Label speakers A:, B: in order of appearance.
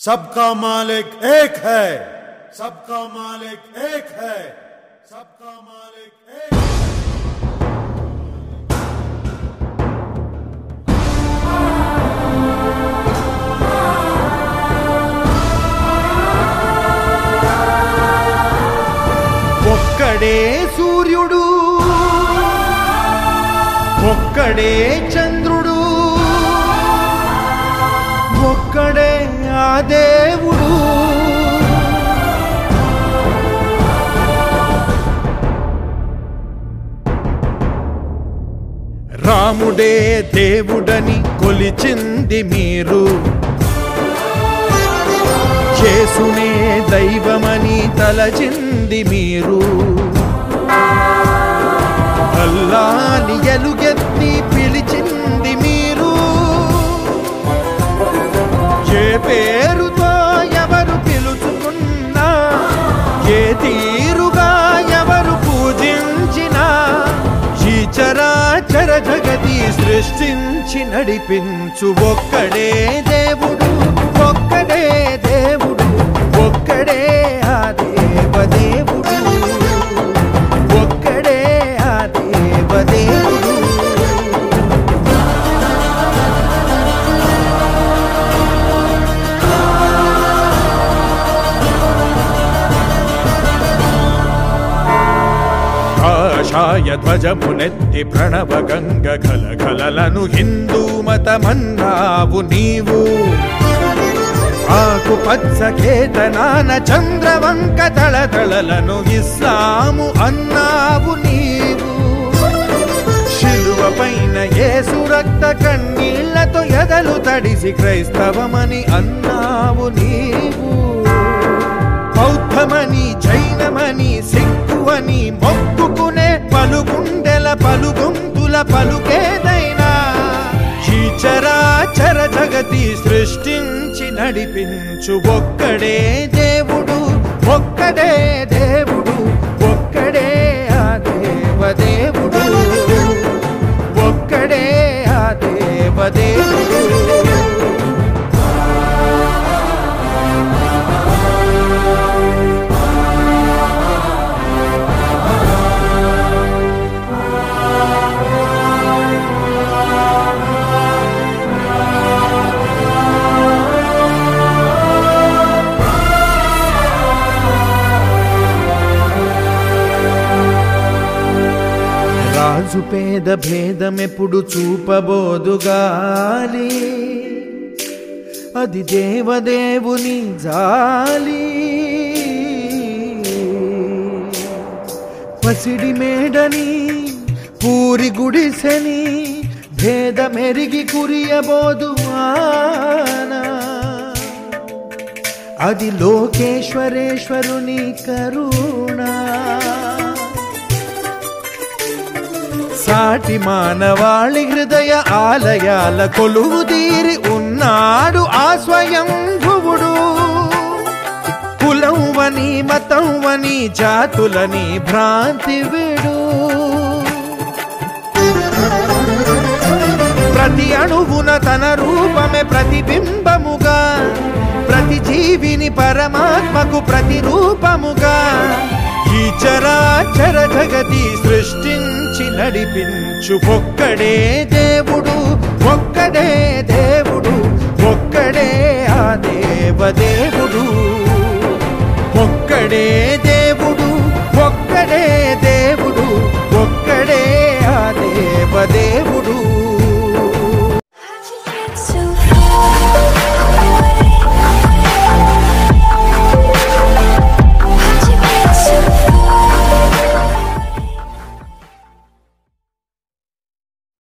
A: सबका मालिक एक है सबका मालिक एक है सबका मालिक एक
B: ఒక్కడే సూర్యుడు ఒక్కడే చంద్రుడు ఒక్కడే ఆ దేవుడు రాముడే దేవుడని కొలిచింది మీరు చేసునే దైవమని తలచింది మీరు అల్లాని ఎలుగెత్తి పిలిచింది మీరు ఏ పేరుతో ఎవరు పిలుచుకున్నా ఏ తీరుగా ఎవరు పూజించినా ఈ చరాచర జగతి సృష్టించి నడిపించు ఒక్కడే దేవుడు ఒక్కడే దేవుడు ఒక్కడే ఆ దేవదేవుడు ఒక్కడే ఆ దేవదేవుడు కాషాయ ధ్వజమునెత్తి ప్రణవ గంగ కలకలలను హిందూ మతమన్నావు నీవు ఆకు పచ్చ కేతనాన చంద్రవంక తళతళలను ఇస్లాము అన్నావు నీవు శిలువ పైన యేసు రక్త కన్నీళ్లతో ఎదలు తడిసి క్రైస్తవమని అన్నావు నీవు బౌద్ధమని జైనమని సిక్కువని మొక్కుకునే పలుగుండెల పలుగొంతుల పలుకేదైనా ఈ చరాచర జగతి సృష్టించి నడిపించు ఒక్కడే దేవుడు ఒక్కడే దేవుడు ఒక్కడే ఆ దేవదేవుడు ఒక్కడే ఆ దేవదేవుడు రాజు పేద భేదమెప్పుడు చూపబోదుగాలి అది దేవదేవుని జాలి పసిడి మేడని పూరి గుడిసెని భేదమెరిగి కురియబోదు ఆనా అది లోకేశ్వరేశ్వరుని కరుణా సాటి మానవాళి హృదయ ఆలయాల కొలువు తీరి ఉన్నాడు ఆ స్వయం భువుడు కులం వని మతం వని జాతులని భ్రాంతి విడు ప్రతి అణువున తన రూపమే ప్రతిబింబముగా ప్రతి జీవిని పరమాత్మకు ప్రతిరూపముగా ఈ చరాచర జగతి సృష్టించి నడిపించు ఒక్కడే దేవుడు ఒక్కడే దేవుడు ఒక్కడే ఆ దేవదేవుడు ఒక్కడే దేవుడు ఒక్కడే దేవుడు